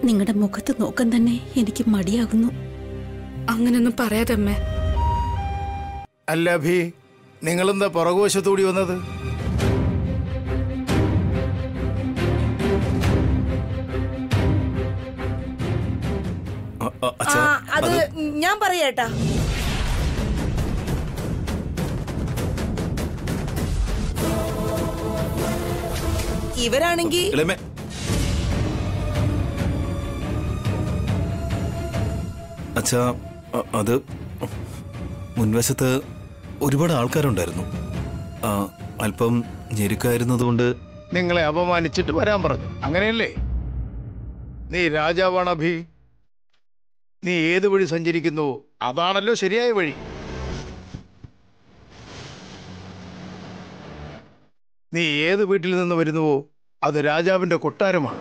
നിങ്ങളുടെ മുഖത്ത് നോക്കാൻ തന്നെ എനിക്ക് മടിയാകുന്നു അങ്ങനൊന്നും പറയാതെ അമ്മേ അല്ല അഭി നിങ്ങളെന്താ പുറകുവശത്തൂടി വന്നത് അ- അ- ആ അച്ഛാ അത് ഞാൻ പറയാട്ടാ ഇവരാണെങ്കി ഇളയമേ അച്ഛാ അ- അത് മുൻവശത്ത് ഒരുപാട് ആൾക്കാരുണ്ടായിരുന്നു ആ, അല്പം ഞെരുക്കായിരുന്നതുകൊണ്ട് നിങ്ങളെ അപമാനിച്ചിട്ട് വരാൻ പറഞ്ഞു അങ്ങനെയല്ലേ നീ രാജാവാണ് അഭി നീ ഏത് വഴി സഞ്ചരിക്കുന്നു അതാണല്ലോ ശരിയായ വഴി നീ ഏത് വീട്ടിൽ നിന്ന് വരുന്നുവോ അത് രാജാവിന്റെ കൊട്ടാരമാണ്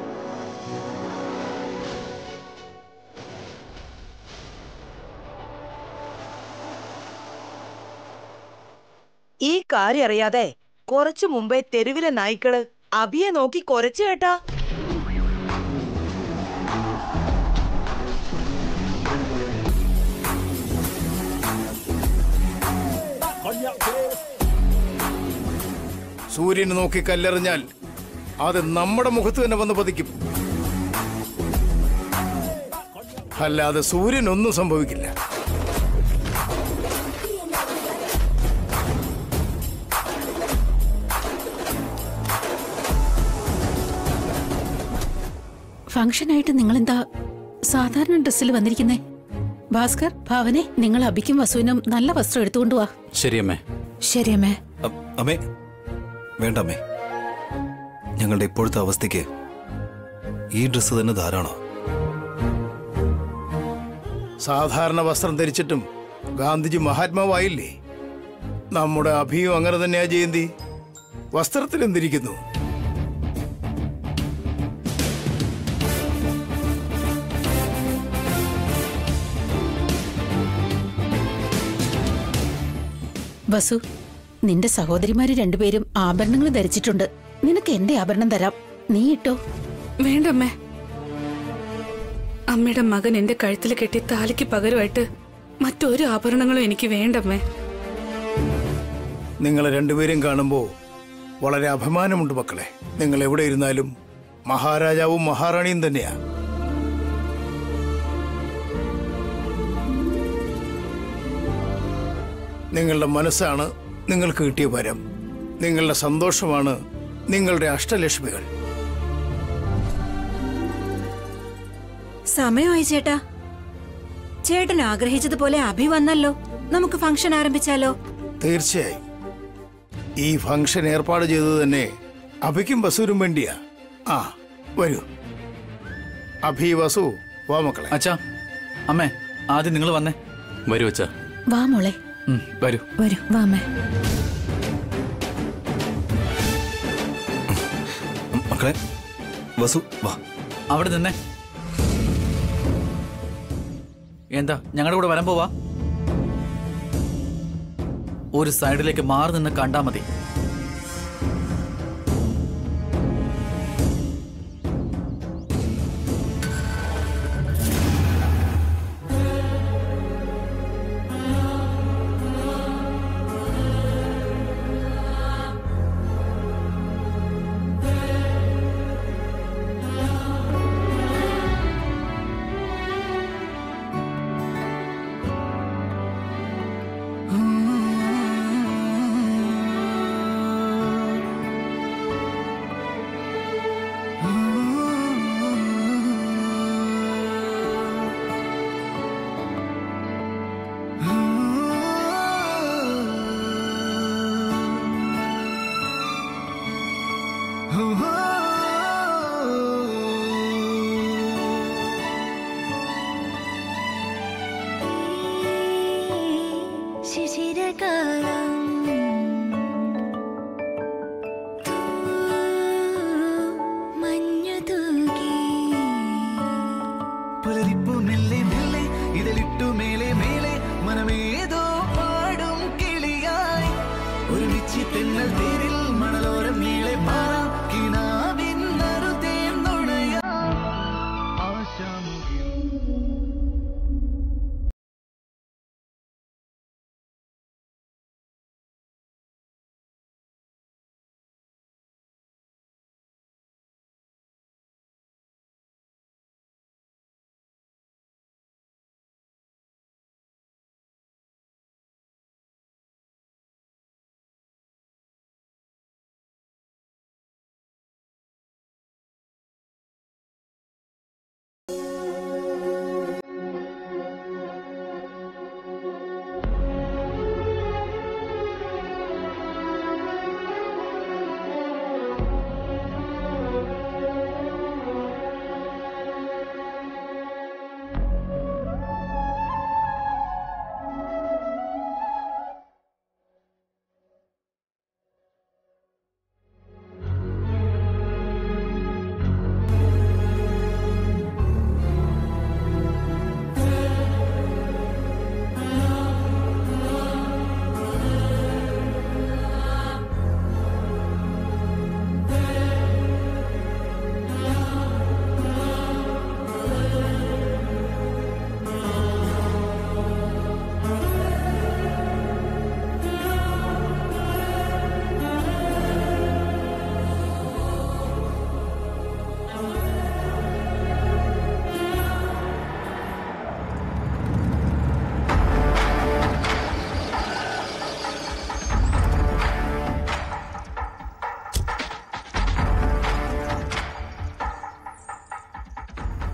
ഈ കാര്യം അറിയാതെ കുറച്ചു മുമ്പേ തെരുവിലെ നായ്ക്കള് അഭിയെ നോക്കി കൊരച്ചു കേട്ടാ സൂര്യന് നോക്കി കല്ലെറിഞ്ഞാൽ അത് നമ്മുടെ മുഖത്ത് തന്നെ വന്ന് പതിക്കും അല്ലാതെ സൂര്യനൊന്നും സംഭവിക്കില്ല ഫംഗ്ഷനായിട്ട് നിങ്ങൾ എന്താ സാധാരണ ഡ്രസ്സിൽ വന്നിരിക്കുന്നേ ഭാസ്കർ ഭാവനെ നിങ്ങൾ അഭിക്കും വസുവിനും നല്ല വസ്ത്രം എടുത്തുകൊണ്ട് വാ ശരിയമ്മേ ശരിയമ്മേ അ- അമ്മേ വേണ്ട അമ്മേ ഞങ്ങളുടെ ഇപ്പോഴത്തെ അവസ്ഥയ്ക്ക് ഈ ഡ്രസ്സ് തന്നെ ധാരാളം സാധാരണ വസ്ത്രം ധരിച്ചിട്ടും ഗാന്ധിജി മഹാത്മാവായില്ലേ നമ്മുടെ അഭിയും അങ്ങനെ തന്നെയാ ജയന്തി വസ്ത്രത്തിൽ എന്തിരിക്കുന്നു വസു നിന്റെ സഹോദരിമാര് രണ്ടുപേരും ആഭരണങ്ങൾ ധരിച്ചിട്ടുണ്ട് നിനക്ക് എന്റെ ആഭരണം തരാം നീ ഇട്ടോ വേണ്ടമ്മേ അമ്മയുടെ മകൻ എന്റെ കഴുത്തിൽ കെട്ടി താലിക്ക് പകരമായിട്ട് മറ്റൊരു ആഭരണങ്ങളും എനിക്ക് വേണ്ടമ്മേ നിങ്ങളെ രണ്ടുപേരും കാണുമ്പോൾ വളരെ അഭിമാനമുണ്ട് മക്കളെ നിങ്ങൾ എവിടെ ഇരുന്നാലും മഹാരാജാവും മഹാറാണിയും തന്നെയാ നിങ്ങളുടെ മനസ്സാണ് നിങ്ങൾക്ക് കിട്ടിയ വരം നിങ്ങളുടെ സന്തോഷമാണ് നിങ്ങളുടെ അഷ്ടലക്ഷ്മികൾ സമയമായി ചേട്ടാ ചേട്ടൻ ആഗ്രഹിച്ചതുപോലെ അഭി വന്നല്ലോ നമുക്ക് ഫംഗ്ഷൻ ആരംഭിച്ചാലോ തീർച്ചയായും ഈ ഫംഗ്ഷൻ ഏർപ്പാട് ചെയ്തത് തന്നെ അഭിക്കും വസുവിനും വേണ്ടിയാ ആ വരൂ അഭി വസു വാ മക്കളെ അച്ഛാ അമ്മേ ആദ്യം നിങ്ങൾ വന്നേ വരൂ അച്ഛാ വാ മോളെ ഉം, വരൂ വരൂ വാമേ മക്കളെ വസു വാ അവിടെ നിന്നേ എന്താ ഞങ്ങളുടെ കൂടെ വരാൻ പോവാ ഒരു സൈഡിലേക്ക് മാറി നിന്ന് കണ്ടാ മതി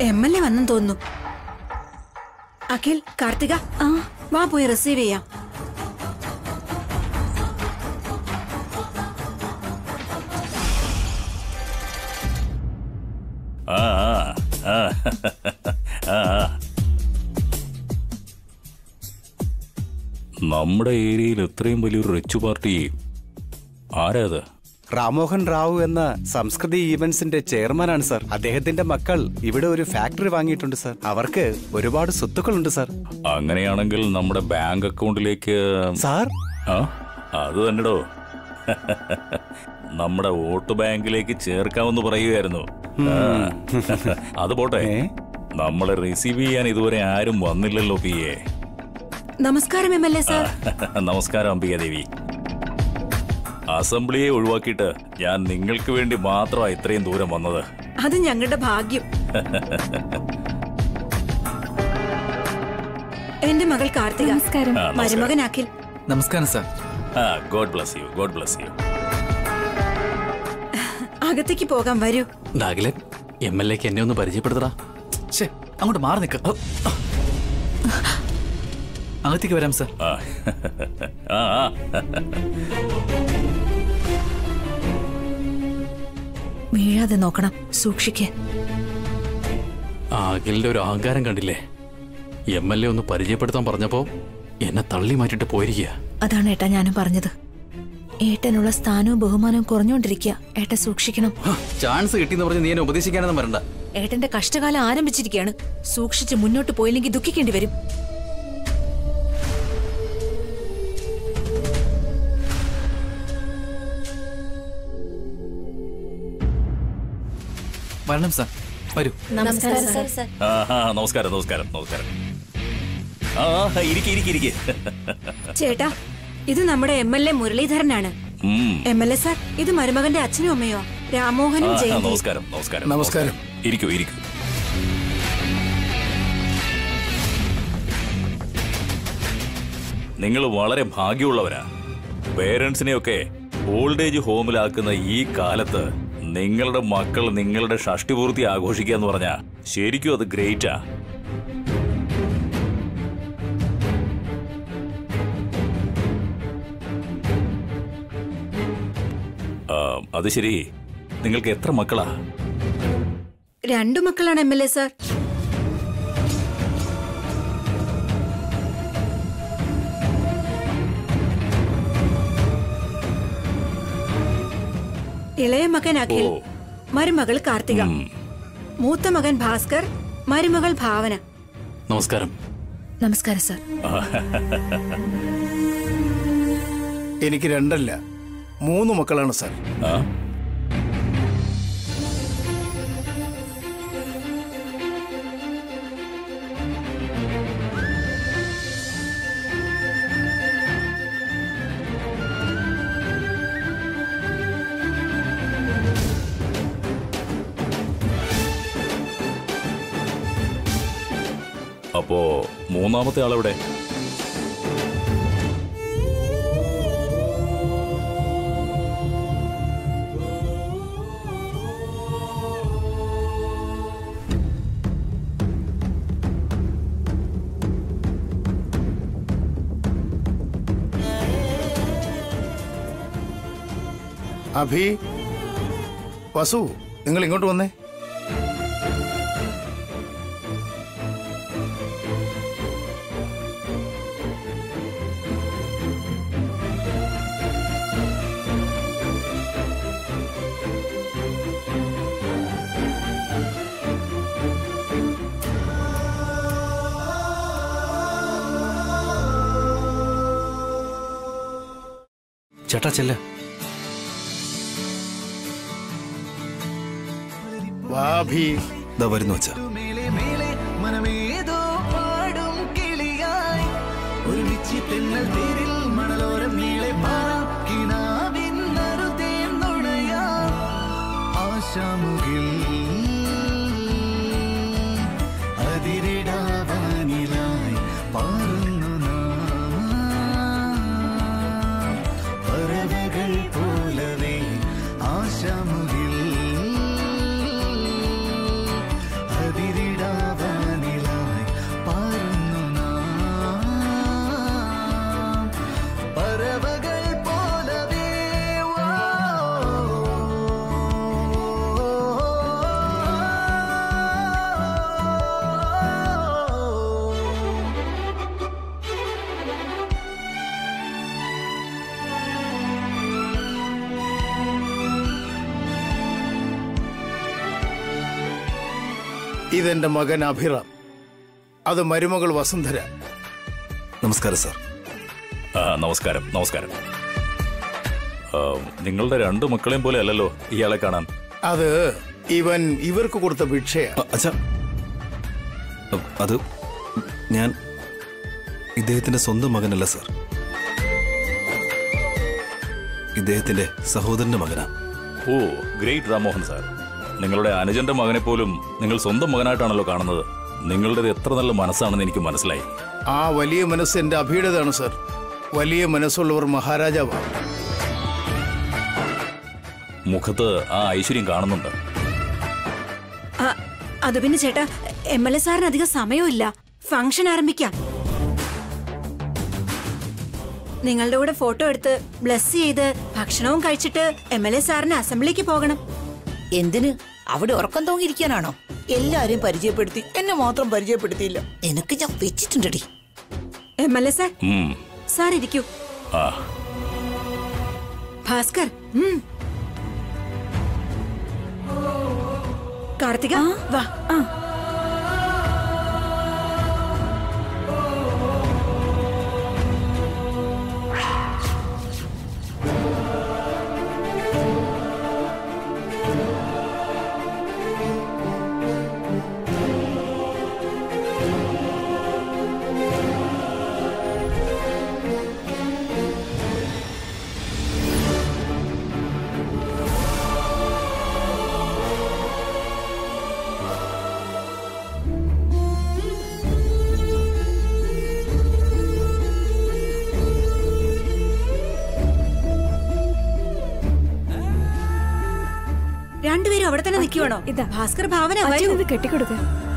എം എൽ എ വന്നെന്ന് തോന്നുന്നു അഖിൽ കാർത്തിക ആ വാ പോയി റിസീവ് ചെയ്യാം ആ ആ, ആ, ആ, ആ. നമ്മുടെ ഏരിയയിൽ ഇത്രയും വലിയൊരു റിച്ച് പാർട്ടി ആരാ അത് റാമോഹൻ റാവു എന്ന സംസ്കൃതി ഈവന്റ്സിന്റെ ചെയർമാനാണ് സർ അദ്ദേഹത്തിന്റെ മക്കൾ ഇവിടെ ഒരു ഫാക്ടറി വാങ്ങിയിട്ടുണ്ട് സർ അവർക്ക് ഒരുപാട് സ്വത്തുക്കളുണ്ട് സർ അങ്ങനെയാണെങ്കിൽ നമ്മുടെ ബാങ്ക് അക്കൗണ്ടിലേക്ക് സാർ ആ അത് തന്നെടോ നമ്മുടെ വോട്ട് ബാങ്കിലേക്ക് ചേർക്കാമെന്ന് പറയുകയായിരുന്നു ആ. അത് പോട്ടെ ഏ? നമ്മളെ റിസീവ് ചെയ്യാൻ ഇതുവരെ ആരും വന്നില്ലല്ലോ പി എ നമസ്കാരം എം എൽ എ സാർ നമസ്കാരം അംബിക ദേവി അസംബ്ലിയെ ഒഴിവാക്കിയിട്ട് ഞാൻ നിങ്ങൾക്ക് വേണ്ടി മാത്രമാണ് ഇത്രയും ദൂരം വന്നത് അത് ഞങ്ങളുടെ ഭാഗ്യം എന്റെ മകൾ കാർത്തിക ആ, നമസ്കാരം. മരുമകൻ അഖിൽ നമസ്കാരം സാർ ആ God bless you God bless you അകത്തേക്ക് പോകാം വരൂ ഡാഗിലെ എം എൽ എക്ക് എന്നെ ഒന്ന് പരിചയപ്പെടുത്തടാ ഛേ അങ്ങോട്ട് മാറി നിൽക്ക അകത്തേക്ക് വരാം സാർ ആ ആ ആ. വീഴാതെ നോക്കണം സൂക്ഷിക്കേ ആ അഖിലിന്റെ ഒരു അഹങ്കാരം കണ്ടില്ലേ എം എൽ എ ഒന്ന് പരിചയപ്പെടുത്താൻ പറഞ്ഞപ്പോ എന്നെ തള്ളി മാറ്റിട്ട് പോയിരിക്കുക അതാണ് ഏട്ടാ ഞാനും പറഞ്ഞത് ഏട്ടനുള്ള സ്ഥാനവും ബഹുമാനവും കുറഞ്ഞുകൊണ്ടിരിക്കുക ഏട്ട സൂക്ഷിക്കണം ചാൻസ് കിട്ടിയെന്ന് പറഞ്ഞ് നീ എന്നെ ഉപദേശിക്കാനൊന്നും വരണ്ട ഏട്ടന്റെ കഷ്ടകാലം ആരംഭിച്ചിരിക്കുകയാണ് സൂക്ഷിച്ച് മുന്നോട്ട് പോയില്ലെങ്കിൽ ദുഃഖിക്കേണ്ടി വരും വരണം സാർ വരൂ നമസ്കാരം സാർ ആ, ആ, നമസ്കാരം നമസ്കാരം നമസ്കാരം ആ ആ, ഇരിക്ക് ഇരിക്ക് ഇരിക്ക് ചേട്ടാ ഇത് നമ്മുടെ എം എൽ എ മുരളീധരനാണ് ഉം. എം എൽ എ സാർ ഇത് മരുമകന്റെ അച്ഛനും അമ്മയോ ആ, രാമോഹനും ആ, ജയന്തി നമസ്കാരം നമസ്കാരം നമസ്കാരം. ഇരിക്കൂ ഇരിക്കൂ നിങ്ങൾ വളരെ ഭാഗ്യമുള്ളവരാ പേരൻസിനെയൊക്കെ ഓൾഡ് ഏജ് ഹോമിലാക്കുന്ന ഈ കാലത്ത് നിങ്ങളുടെ മക്കൾ നിങ്ങളുടെ ഷഷ്ടിപൂർത്തി ആഘോഷിക്കുക എന്ന് പറഞ്ഞാ ശരിക്കും അത് ഗ്രേറ്റാ ആ, അത് ശരി നിങ്ങൾക്ക് എത്ര മക്കളാ രണ്ടു മക്കളാണ് എം എൽ എ സാർ ഇളയ മകൻ അഖിൽ ഓ. മരുമകൾ കാർത്തിക ഉം. മൂത്ത മകൻ ഭാസ്കർ മരുമകൾ ഭാവന നമസ്കാരം നമസ്കാരം സാർ എനിക്ക് രണ്ടല്ല മൂന്ന് മക്കളാണ് സാർ ആ അപ്പോ മൂന്നാമത്തെ ആളെവിടെ അഭി വസു നിങ്ങൾ ഇങ്ങോട്ട് വന്നേ ചേട്ടാ ചെല്ല വാ അഭി ഇതാ വരുന്നു വെച്ചാ മനമേതോ പാടും കിളിയായി ഒരുമിച്ച് തെന്നൽ തേരിൽ മണലോരം നീളെ പാറാം കിനാവിന്നറുതേ നുണയാം ആശാമുകിൽ അതിരിടാവാനിലായി പാറുന്നു നാം പറവകൾ പോലവേ ആശാമുകിൽ അതിരിടാവാനിലായി ഇതെന്റെ മകൻ അഭിറാം അത് മരുമകൾ വസുന്ധര നമസ്കാരം സാർ ആ നമസ്കാരം നമസ്കാരം ആ, നിങ്ങളുടെ രണ്ട് മക്കളെയും പോലെ അല്ലല്ലോ ഇയാളെ കാണാൻ അത് ഇവൻ ഇവർക്ക് കൊടുത്ത ഭിക്ഷയാണ് അ- അച്ഛാ അ- അത് ഞാൻ ഇദ്ദേഹത്തിന്റെ സ്വന്തം മകനല്ല സാർ ഇദ്ദേഹത്തിന്റെ സഹോദരന്റെ മകനാ ഓ ഗ്രേറ്റ് രാമോഹൻ സാർ നിങ്ങളുടെ അനുജന്റെ മകനെ പോലും നിങ്ങൾ സ്വന്തം മകനായിട്ടാണല്ലോ കാണുന്നത് നിങ്ങളുടേത് എത്ര നല്ല മനസ്സാണെന്ന് എനിക്ക് മനസ്സിലായി ആ വലിയ മനസ്സ് എന്റെ അഭിയുടേതാണ് സർ വലിയ മനസ്സുള്ളവർ മഹാരാജാവാണ് മുഖത്ത് ആ ഐശ്വര്യം കാണുന്നുണ്ട് ആ, അത് പിന്നെ ചേട്ടാ എം എൽ എ സാറിന് അധികം സമയമില്ല ഫംഗ്ഷൻ ആരംഭിക്കാം നിങ്ങളുടെ കൂടെ ഫോട്ടോ എടുത്ത് ബ്ലസ് ചെയ്ത് ഭക്ഷണവും കഴിച്ചിട്ട് എം എൽ എ സാറിന് അസംബ്ലിക്ക് പോകണം എന്തിന് അവിടെ ഉറക്കം തോങ്ങിയിരിക്കാനാണോ എല്ലാരെയും പരിചയപ്പെടുത്തി എന്നെ മാത്രം പരിചയപ്പെടുത്തിയില്ല എനിക്ക് ഞാൻ വെച്ചിട്ടുണ്ടടി എം എൽ എ സാർ ഉം, സാർ ഇരിക്കൂ ആ ഭാസ്കർ ഉം. കാർത്തിക വാ രണ്ടുപേരും അവിടെ തന്നെ നിൽക്കുവാണോ ഭാസ്കർ ഭാവന വരൂ കെട്ടിക്കൊടുക്ക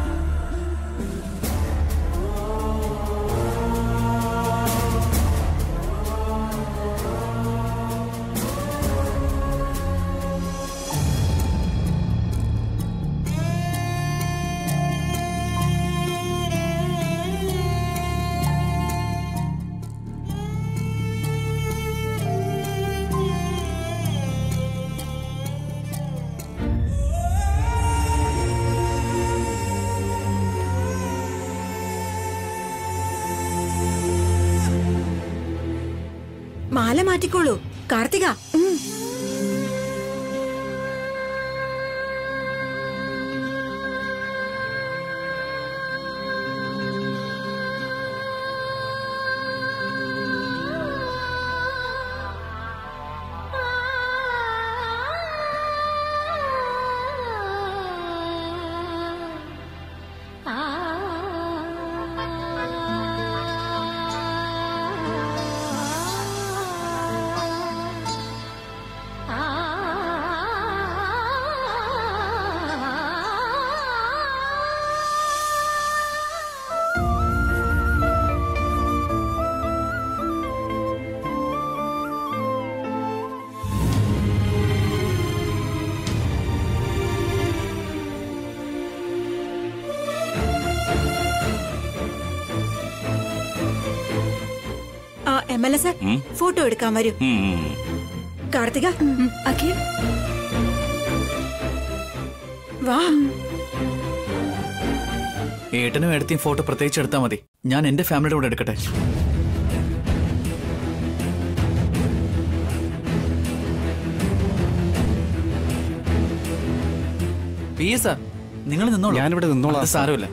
മാല മാറ്റിക്കോളൂ കാർത്തിക ഉം. ആ എം എൽ എ സാർ ഉം. ഫോട്ടോ എടുക്കാൻ വരൂ ഉം, ഉം. കാർത്തിക അഖിൽ വാ ഏട്ടനും എടുത്തിയും ഫോട്ടോ പ്രത്യേകിച്ച് എടുത്താൽ മതി ഞാൻ എന്റെ ഫാമിലിയുടെ കൂടെ എടുക്കട്ടെ പി എസ് സാർ നിങ്ങൾ നിന്നോളൂ ഞാനിവിടെ നിന്നോളാം, അത് സാർ. സാരമില്ല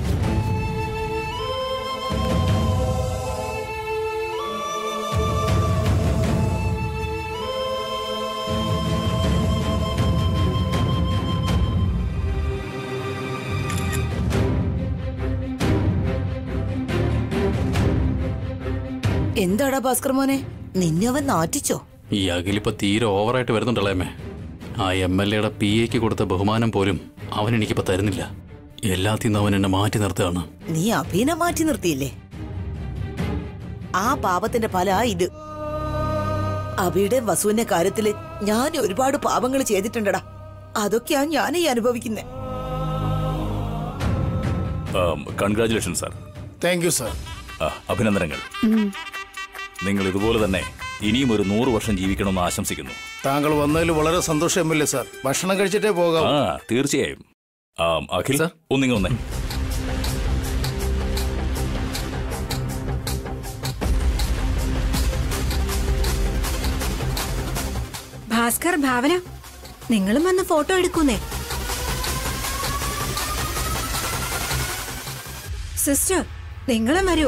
എന്താടാ ഭാസ്കർ മോനെ നിന്നെ അവൻ നാറ്റിച്ചോ ഈ അഖിലിപ്പോ തീരെ ഓവറായിട്ട് വരുന്നുണ്ടല്ലേ അമ്മേ ആ എം എൽ എയുടെ പി എക്ക് കൊടുത്ത ബഹുമാനം പോലും അവൻ എനിക്കിപ്പോ തരുന്നില്ല എല്ലാത്തിൽ നിന്ന് അവൻ എന്നെ മാറ്റി നിർത്തുകയാണ് നീ അഭിനെ മാറ്റി നിർത്തിയില്ലേ ആ പാപത്തിന്റെ ഫല ഇത് അഭിയുടെ വസുവിന്റെ കാര്യത്തില് ഞാൻ ഒരുപാട് പാപങ്ങൾ ചെയ്തിട്ടുണ്ടടാ അതൊക്കെയാ ഞാൻ ഈ അനുഭവിക്കുന്നേ congratulation sir thank you sir ആ, അഭിനന്ദനങ്ങൾ നിങ്ങൾ ഇതുപോലെ തന്നെ ഇനിയും ഒരു നൂറ് വർഷം ജീവിക്കണമെന്ന് ആശംസിക്കുന്നു താങ്കൾ വന്നതിൽ വളരെ സന്തോഷം എം എൽ എ സാർ ഭക്ഷണം കഴിച്ചിട്ടേ പോകാം ആ തീർച്ചയായും ആ, അഖിൽ ഒന്നിങ്ങ ഒന്നേ ഭാസ്കർ ഭാവന നിങ്ങളും വന്ന് ഫോട്ടോ എടുക്കുന്നേ സിസ്റ്റർ നിങ്ങളും വരൂ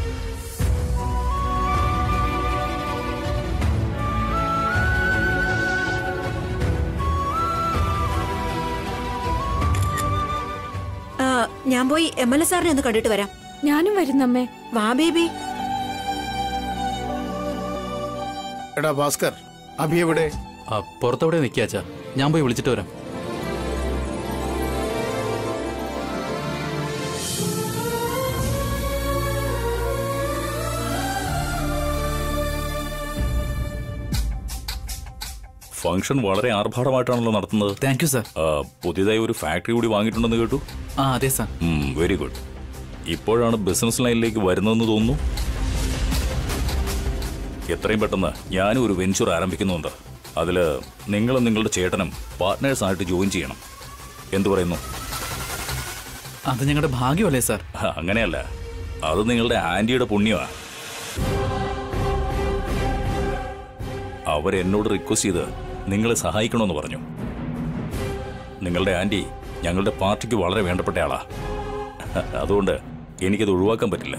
ആ, ഞാൻ പോയി എം എൽ എ സാറിനെ ഒന്ന് കണ്ടിട്ട് വരാം ഞാനും വരുന്നമ്മേ വാ ബേബി എടാ ഭാസ്കർ അഭി എവിടെ ആ, പുറത്തവിടെ നിൽക്കാച്ചാ ഞാൻ പോയി വിളിച്ചിട്ട് വരാം ഫംഗ്ഷൻ വളരെ ആർഭാടമായിട്ടാണല്ലോ നടത്തുന്നത് താങ്ക് യു സർ പുതിയതായി ഒരു ഫാക്ടറി കൂടി വാങ്ങിയിട്ടുണ്ടെന്ന് കേട്ടു ആ അതെ സർ വെരി ഗുഡ് ഇപ്പോഴാണ് ബിസിനസ് ലൈനിലേക്ക് വരുന്നതെന്ന് തോന്നുന്നു എത്രയും പെട്ടെന്ന് ഞാനും ഒരു വെഞ്ചർ ആരംഭിക്കുന്നുണ്ട് അതിൽ നിങ്ങളും നിങ്ങളുടെ ചേട്ടനും പാർട്ട്നേഴ്സ് ആയിട്ട് ജോയിൻ ചെയ്യണം എന്തു പറയുന്നു അത് ഞങ്ങളുടെ ഭാഗ്യമല്ലേ സർ ഹ, അങ്ങനെയല്ല അത് നിങ്ങളുടെ ആന്റിയുടെ പുണ്യമാ അവരെന്നോട് റിക്വസ്റ്റ് ചെയ്ത് നിങ്ങളെ സഹായിക്കണമെന്ന് പറഞ്ഞു നിങ്ങളുടെ ആന്റി ഞങ്ങളുടെ പാർട്ടിക്ക് വളരെ വേണ്ടപ്പെട്ട ആളാ അതുകൊണ്ട് എനിക്കത് ഒഴിവാക്കാൻ പറ്റില്ല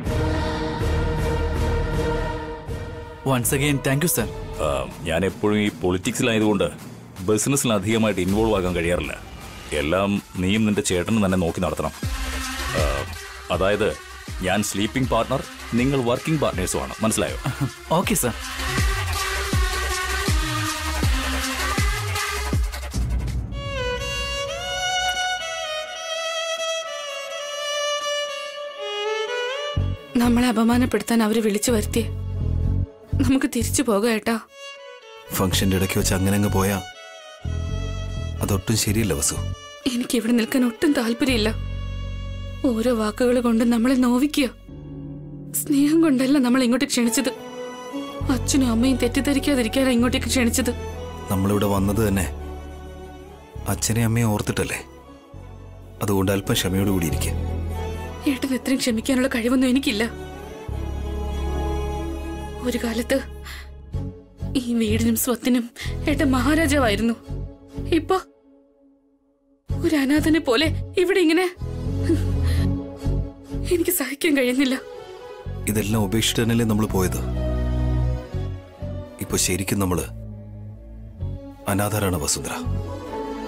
once again thank you sir ആ, ഞാൻ എപ്പോഴും ഈ പൊളിറ്റിക്സിലായതുകൊണ്ട് ബിസിനസ്സിൽ അധികമായിട്ട് ഇൻവോൾവ് ആകാൻ കഴിയാറില്ല എല്ലാം നീയും നിന്റെ ചേട്ടനും തന്നെ നോക്കി നടത്തണം ആ, അതായത് ഞാൻ സ്ലീപ്പിംഗ് പാർട്ട്ണർ നിങ്ങൾ വർക്കിംഗ് പാർട്ട്നേഴ്സുമാണ് മനസ്സിലായോ ഓക്കെ സർ നമ്മളെ അപമാനപ്പെടുത്താൻ അവര് വിളിച്ചു വരുത്തിയേ നമുക്ക് തിരിച്ചു പോകാം ഏട്ടാ ഫംഗ്ഷന്റെ ഇടയ്ക്ക് വെച്ച് അങ്ങനെ അങ്ങ് പോയാ അതൊട്ടും ശരിയല്ല വസു എനിക്ക് ഇവിടെ നിൽക്കാൻ ഒട്ടും താല്പര്യമില്ല ഓരോ വാക്കുകൾ കൊണ്ട് നമ്മളെ നോവിക്കുക സ്നേഹം കൊണ്ടല്ല നമ്മൾ ഇങ്ങോട്ട് ക്ഷണിച്ചത് അച്ഛനും അമ്മയും തെറ്റിദ്ധരിക്കാതിരിക്കാനാ ഇങ്ങോട്ടേക്ക് ക്ഷണിച്ചത് നമ്മളിവിടെ വന്നത് തന്നെ അച്ഛനെ അമ്മയെ ഓർത്തിട്ടല്ലേ അതുകൊണ്ട് അല്പം ക്ഷമയോടുകൂടി ഇരിക്കുക ഏട്ടൻ എത്രയും ക്ഷമിക്കാനുള്ള കഴിവൊന്നും എനിക്കില്ല ഒരു കാലത്ത് ഈ വീടിനും സ്വത്തിനും ഏട്ടൻ മഹാരാജാവായിരുന്നു ഇപ്പൊ ഒരു അനാഥനെ പോലെ ഇവിടെ ഇങ്ങനെ എനിക്ക് സഹിക്കാൻ കഴിയുന്നില്ല ഇതെല്ലാം ഉപേക്ഷിച്ചിട്ട് തന്നെയല്ലേ നമ്മൾ പോയത് ഇപ്പൊ ശരിക്കും നമ്മള് അനാഥരാണ് വസുന്ധര